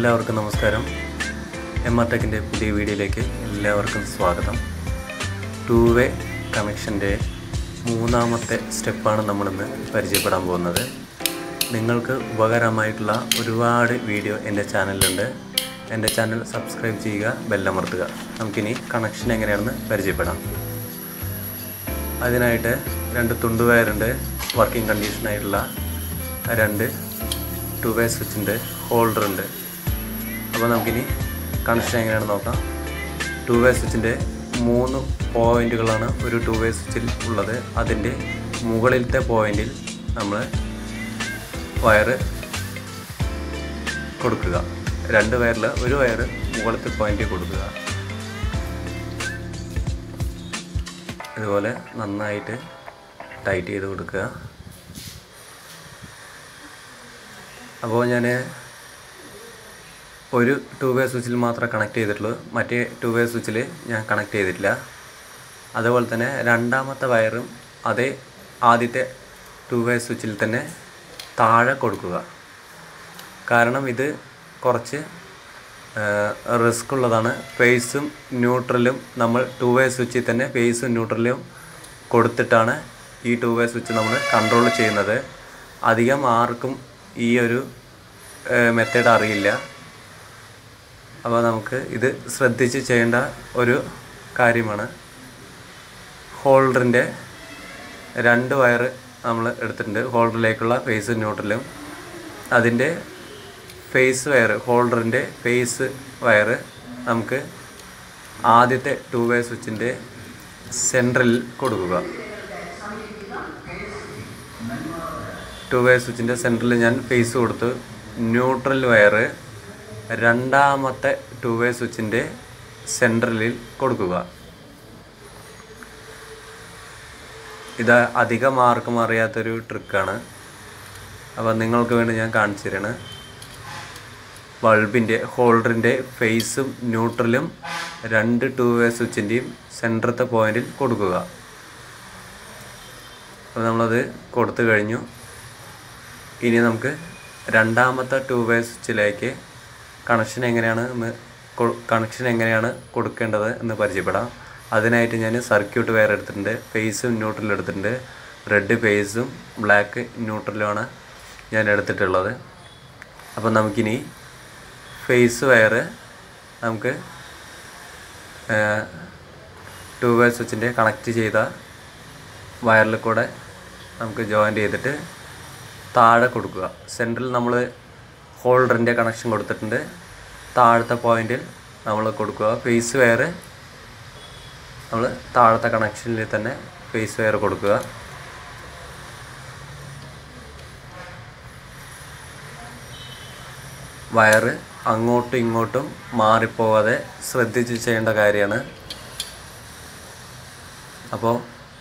എല്ലാവർക്കും നമസ്കാരം M R ടെക്കിൻ്റെ പുതിയ വീഡിയോയിലേക്ക് എല്ലാവർക്കും സ്വാഗതം ടൂ വേ കണക്ഷൻ്റെ മൂന്നാമത്തെ സ്റ്റെപ്പാണ് നമ്മളിന്ന് പരിചയപ്പെടാൻ പോകുന്നത് നിങ്ങൾക്ക് ഉപകാരമായിട്ടുള്ള ഒരുപാട് വീഡിയോ എൻ്റെ ചാനലിലുണ്ട് എൻ്റെ ചാനൽ സബ്സ്ക്രൈബ് ചെയ്യുക ബെല്ലമർത്തുക നമുക്കിനി കണക്ഷൻ എങ്ങനെയാണെന്ന് പരിചയപ്പെടാം അതിനായിട്ട് രണ്ട് തുണ്ടുവയറുണ്ട് വർക്കിംഗ് കണ്ടീഷനായിട്ടുള്ള രണ്ട് ടു വേ സ്വിച്ചിൻ്റെ ഹോൾഡർ ഉണ്ട് അപ്പോൾ നമുക്കിനി കണക്ഷൻ എങ്ങനെയാണെന്ന് നോക്കാം ടു വേ സ്വിച്ചിൻ്റെ മൂന്ന് പോയിന്റുകളാണ് ഒരു ടു വേ സ്വിച്ചിൽ ഉള്ളത് അതിൻ്റെ മുകളിലത്തെ പോയിന്റിൽ നമ്മൾ വയറ് കൊടുക്കുക രണ്ട് വയറിൽ ഒരു വയറ് മുകളിലത്തെ പോയിന്റിൽ കൊടുക്കുക ഇതുപോലെ നന്നായിട്ട് ടൈറ്റ് ചെയ്ത് കൊടുക്കുക അപ്പോൾ ഞാൻ ഒരു ടു വേ സ്വിച്ചിൽ മാത്രമേ കണക്ട് ചെയ്തിട്ടുള്ളൂ മറ്റേ ടു വേ സ്വിച്ചിൽ ഞാൻ കണക്ട് ചെയ്തിട്ടില്ല അതുപോലെ തന്നെ രണ്ടാമത്തെ വയറും അതേ ആദ്യത്തെ ടു വേ സ്വിച്ചിൽ തന്നെ താഴെ കൊടുക്കുക കാരണം ഇത് കുറച്ച് റിസ്ക് ഉള്ളതാണ് ഫേസും ന്യൂട്രലും നമ്മൾ ടു വേ സ്വിച്ചിൽ തന്നെ ഫേസും ന്യൂട്രലും കൊടുത്തിട്ടാണ് ഈ ടു വേ സ്വിച്ച് നമ്മൾ കൺട്രോൾ ചെയ്യുന്നത് അധികം ആർക്കും ഈ ഒരു മെത്തേഡ് അറിയില്ല അപ്പോൾ നമുക്ക് ഇത് ശ്രദ്ധിച്ച് ചെയ്യേണ്ട ഒരു കാര്യമാണ് ഹോൾഡറിൻ്റെ രണ്ട് വയർ നമ്മൾ എടുത്തിട്ടുണ്ട് ഹോൾഡറിലേക്കുള്ള ഫേസ് ന്യൂട്രലും അതിൻ്റെ ഫേസ് വയർ ഹോൾഡറിൻ്റെ ഫേസ് വയർ നമുക്ക് ആദ്യത്തെ ടു വേ സ്വിച്ചിൻ്റെ സെൻട്രലിൽ കൊടുക്കുക ടു വേ സ്വിച്ചിൻ്റെ സെൻട്രലിൽ ഞാൻ ഫേസ് കൊടുത്തു ന്യൂട്രൽ വയർ രണ്ടാമത്തെ ടു വേ സ്വിച്ചിൻ്റെ സെൻട്രലിൽ കൊടുക്കുക ഇത് അധികം ആർക്കും അറിയാത്തൊരു ട്രിക്കാണ് അപ്പോൾ നിങ്ങൾക്ക് വേണ്ടി ഞാൻ കാണിച്ചു തരാണ് ബൾബിൻ്റെ ഹോൾഡറിൻ്റെ ഫേസും ന്യൂട്രലും രണ്ട് ടു വേ സ്വിച്ചിൻ്റെയും സെൻറ്ററത്തെ പോയിന്റിൽ കൊടുക്കുക അപ്പോൾ നമ്മളത് കൊടുത്തു കഴിഞ്ഞു ഇനി നമുക്ക് രണ്ടാമത്തെ ടു വേ സ്വിച്ചിലേക്ക് കണക്ഷൻ എങ്ങനെയാണ് എന്ന് കണക്ഷൻ എങ്ങനെയാണ് കൊടുക്കേണ്ടത് എന്ന് പരിചയപ്പെടാം അതിനായിട്ട് ഞാൻ സർക്യൂട്ട് വയർ എടുത്തിട്ടുണ്ട് ഫേസും ന്യൂട്രലും എടുത്തിട്ടുണ്ട് റെഡ് ഫേസും ബ്ലാക്ക് ന്യൂട്രലുമാണ് ഞാൻ എടുത്തിട്ടുള്ളത് അപ്പോൾ നമുക്കിനി ഫേസ് വയർ നമുക്ക് ടു വേ സ്വിച്ചിൻ്റെ കണക്റ്റ് ചെയ്ത വയറിൽ കൂടെ നമുക്ക് ജോയിൻ്റ് ചെയ്തിട്ട് താഴെ കൊടുക്കുക സെൻട്രൽ നമ്മൾ ഹോൾഡറിൻ്റെ കണക്ഷൻ കൊടുത്തിട്ടുണ്ട് താഴത്തെ പോയിന്റിൽ നമ്മൾ കൊടുക്കുക ഫേസ് വയർ നമ്മൾ താഴത്തെ കണക്ഷനിൽ തന്നെ ഫേസ് വയർ കൊടുക്കുക വയറ് അങ്ങോട്ടും ഇങ്ങോട്ടും മാറിപ്പോവാതെ ശ്രദ്ധിച്ച് ചെയ്യേണ്ട കാര്യമാണ് അപ്പോൾ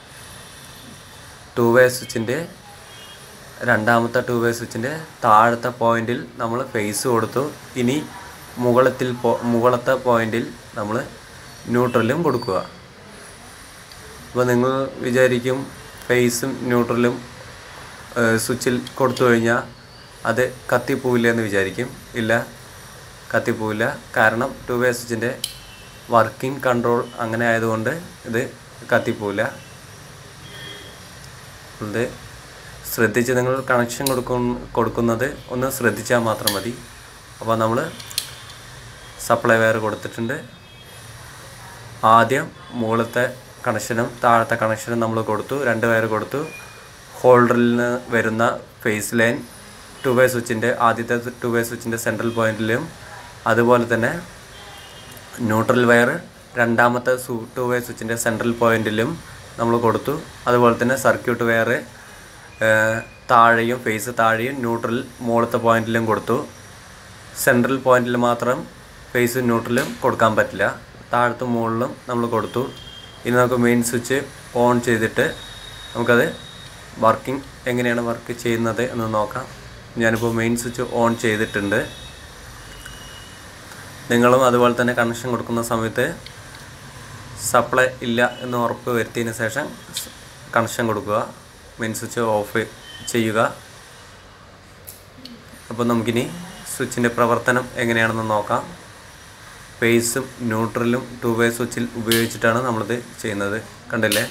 ടു വേ സ്വിച്ചിൻ്റെ രണ്ടാമത്തെ ടു വേ സ്വിച്ചിൻ്റെ താഴത്തെ പോയിന്റിൽ നമ്മൾ ഫേസ് കൊടുത്തു ഇനി മുകളത്തിൽ പോ മുകളത്തെ പോയിന്റിൽ നമ്മൾ ന്യൂട്രലും കൊടുക്കുക അപ്പോൾ നിങ്ങൾ വിചാരിക്കും ഫേസും ന്യൂട്രലും സ്വിച്ചിൽ കൊടുത്തു കഴിഞ്ഞാൽ അത് കത്തിപ്പോവില്ല എന്ന് വിചാരിക്കും ഇല്ല കത്തിപ്പോവില്ല കാരണം ടു വേ സ്വിച്ചിൻ്റെ വർക്കിംഗ് കൺട്രോൾ അങ്ങനെ ആയതുകൊണ്ട് ഇത് കത്തിപ്പോവില്ല ഇത് ശ്രദ്ധിച്ച് നിങ്ങൾ കണക്ഷൻ കൊടുക്കും കൊടുക്കുന്നത് ഒന്ന് ശ്രദ്ധിച്ചാൽ മാത്രം മതി അപ്പോൾ നമ്മൾ സപ്ലൈ വയർ കൊടുത്തിട്ടുണ്ട് ആദ്യം മുകളിലത്തെ കണക്ഷനും താഴത്തെ കണക്ഷനും നമ്മൾ കൊടുത്തു രണ്ട് വയർ കൊടുത്തു ഹോൾഡറിൽ നിന്ന് വരുന്ന ഫേസ് ലൈൻ ടു വേ സ്വിച്ചിൻ്റെ ആദ്യത്തെ ടു വേ സ്വിച്ചിൻ്റെ സെൻട്രൽ പോയിന്റിലും അതുപോലെ തന്നെ ന്യൂട്രൽ വയർ രണ്ടാമത്തെ സു ടു വേ സ്വിച്ചിൻ്റെ സെൻട്രൽ പോയിന്റിലും നമ്മൾ കൊടുത്തു അതുപോലെ തന്നെ സർക്യൂട്ട് വയർ താഴെയും ഫേസ് താഴെയും ന്യൂട്രൽ മുകളത്തെ പോയിന്റിലും കൊടുത്തു സെൻട്രൽ പോയിന്റിൽ മാത്രം ഫേസും ന്യൂട്രലും കൊടുക്കാൻ പറ്റില്ല താഴത്തും മുകളിലും നമ്മൾ കൊടുത്തു ഇനി നമുക്ക് മെയിൻ സ്വിച്ച് ഓൺ ചെയ്തിട്ട് നമുക്കത് വർക്കിംഗ് എങ്ങനെയാണ് വർക്ക് ചെയ്യുന്നത് എന്ന് നോക്കാം ഞാനിപ്പോൾ മെയിൻ സ്വിച്ച് ഓൺ ചെയ്തിട്ടുണ്ട് നിങ്ങളും അതുപോലെ തന്നെ കണക്ഷൻ കൊടുക്കുന്ന സമയത്ത് സപ്ലൈ ഇല്ല എന്ന് ഉറപ്പ് വരുത്തിയതിന് ശേഷം കണക്ഷൻ കൊടുക്കുക മെയിൻ സ്വിച്ച് ഓഫ് ചെയ്യുക അപ്പോൾ നമുക്കിനി സ്വിച്ചിൻ്റെ പ്രവർത്തനം എങ്ങനെയാണെന്ന് നോക്കാം ഫേസും ന്യൂട്രലും ടു വേ സ്വിച്ചിൽ ഉപയോഗിച്ചിട്ടാണ് നമ്മളിത് ചെയ്യുന്നത് കണ്ടില്ലേ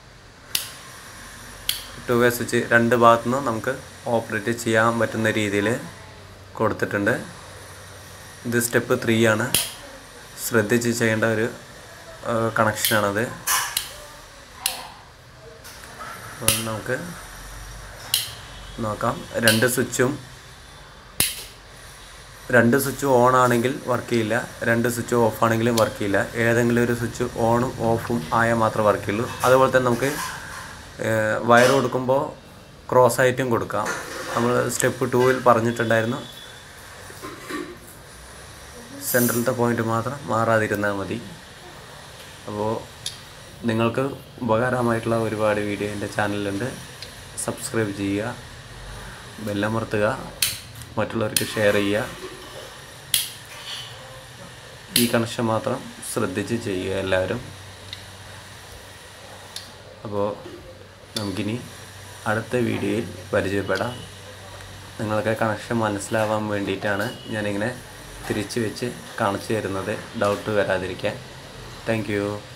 ടു വേ സ്വിച്ച് രണ്ട് ഭാഗത്തു നിന്നും നമുക്ക് ഓപ്പറേറ്റ് ചെയ്യാൻ പറ്റുന്ന രീതിയിൽ കൊടുത്തിട്ടുണ്ട് ഇത് സ്റ്റെപ്പ് ത്രീ ആണ് ശ്രദ്ധിച്ച് ചെയ്യേണ്ട ഒരു കണക്ഷനാണത് അപ്പോൾ നമുക്ക് നോക്കാം രണ്ട് സ്വിച്ചും രണ്ട് സ്വിച്ച് ഓൺ ആണെങ്കിൽ വർക്ക് ചെയ്യില്ല രണ്ട് സ്വിച്ച് ഓഫ് ആണെങ്കിലും വർക്ക് ചെയ്യില്ല ഏതെങ്കിലും ഒരു സ്വിച്ച് ഓണും ഓഫും ആയാൽ മാത്രമേ വർക്ക് ചെയ്യുള്ളൂ അതുപോലെ തന്നെ നമുക്ക് വയർ കൊടുക്കുമ്പോൾ ക്രോസ് ആയിട്ടും കൊടുക്കാം നമ്മൾ സ്റ്റെപ്പ് ടൂവിൽ പറഞ്ഞിട്ടുണ്ടായിരുന്നു സെൻട്രലത്തെ പോയിന്റ് മാത്രം മാറാതിരുന്നാൽ മതി അപ്പോൾ നിങ്ങൾക്ക് ഉപകാരമായിട്ടുള്ള ഒരുപാട് വീഡിയോ എൻ്റെ ചാനലിലുണ്ട് സബ്സ്ക്രൈബ് ചെയ്യുക ബെല്ലമർത്തുക മറ്റുള്ളവർക്ക് ഷെയർ ചെയ്യുക ഈ കണക്ഷൻ മാത്രം ശ്രദ്ധിച്ച് ചെയ്യുക എല്ലാവരും അപ്പോൾ നമുക്കിനി അടുത്ത വീഡിയോയിൽ പരിചയപ്പെടാം നിങ്ങൾക്ക് കണക്ഷൻ മനസ്സിലാവാൻ വേണ്ടിയിട്ടാണ് ഞാനിങ്ങനെ തിരിച്ച് വെച്ച് കാണിച്ചു തരുന്നത് ഡൗട്ട് വരാതിരിക്കാൻ താങ്ക്